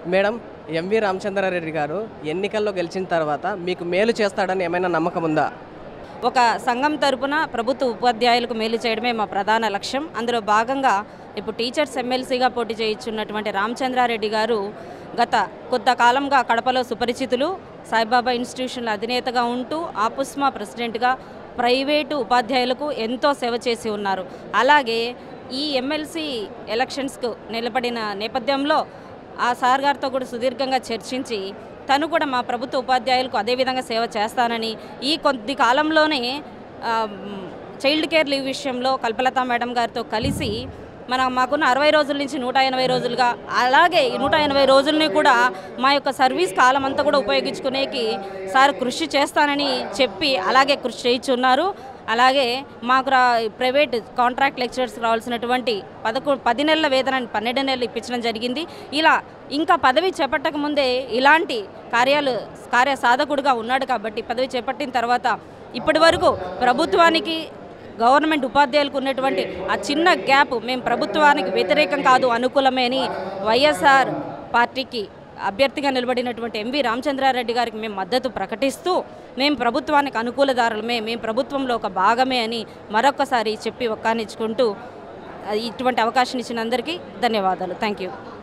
madam MV Ramachandra Reddy గారు ఎన్నికల్లో గెలిచిన తర్వాత మీకు మేలు చేస్తాడని ఏమైనా నమ్మకం ఉందా ఒక సంఘం తరపున ప్రభుత్వ ఉపాధ్యాయులకు మేలు చేయడమే మా ప్రధాన లక్ష్యం అందులో భాగంగా ఇప్పుడు టీచర్స్ ఎమ్మెల్సీగా పోటీ చేయించున్నటువంటి రామచంద్రారెడ్డి గారు గత కొంతకాలంగా కడపలో సుపరిచితులు సాయిబాబా ఇన్స్టిట్యూషన్ల అధినేతగా ఉంటూ ఆపుస్మా ప్రెసిడెంట్గా ప్రైవేటు ఉపాధ్యాయులకు ఎంతో సేవ చేసి ఉన్నారు అలాగే ఈ ఎమ్మెల్సీ ఎలక్షన్స్కు నిలబడిన నేపథ్యంలో ఆ సార్ గారితో కూడా సుదీర్ఘంగా చర్చించి తను కూడా మా ప్రభుత్వ ఉపాధ్యాయులకు అదేవిధంగా సేవ చేస్తానని ఈ కొద్ది కాలంలోనే ఆ, మ్, చైల్డ్ కేర్ లీవ్ విషయంలో కల్పలత మేడం గారితో కలిసి మన మాకున్న అరవై రోజుల నుంచి నూట ఎనభై రోజులుగా అలాగే ఈ నూట ఎనభై రోజుల్ని కూడా మా యొక్క సర్వీస్ కాలం అంతా కూడా ఉపయోగించుకునేకి సార్ కృషి చేస్తానని చెప్పి అలాగే కృషి చేయించున్నారు అలాగే మాకు రా ప్రైవేట్ కాంట్రాక్ట్ లెక్చరర్స్ రావాల్సినటువంటి పదకొ పది నెలల వేతనాన్ని పన్నెండు నెలలు ఇప్పించడం జరిగింది ఇలా ఇంకా పదవి చేపట్టక ముందే ఇలాంటి కార్యాలు కార్య సాధకుడుగా ఉన్నాడు కాబట్టి పదవి చేపట్టిన తర్వాత ఇప్పటి వరకు ప్రభుత్వానికి గవర్నమెంట్ ఉపాధ్యాయులకు ఉన్నటువంటి ఆ చిన్న గ్యాప్ మేము ప్రభుత్వానికి వ్యతిరేకం కాదు అనుకూలమే అని వైఎస్ఆర్ పార్టీకి అభ్యర్థిగా నిలబడినటువంటి ఎంవి రామచంద్రారెడ్డి గారికి మేము మద్దతు ప్రకటిస్తూ మేము ప్రభుత్వానికి అనుకూలదారులమే మేము ప్రభుత్వంలో ఒక భాగమే అని మరొకసారి చెప్పి ఒక్కానిచ్చుకుంటూ ఇటువంటి అవకాశం ఇచ్చిన అందరికీ ధన్యవాదాలు థ్యాంక్ యూ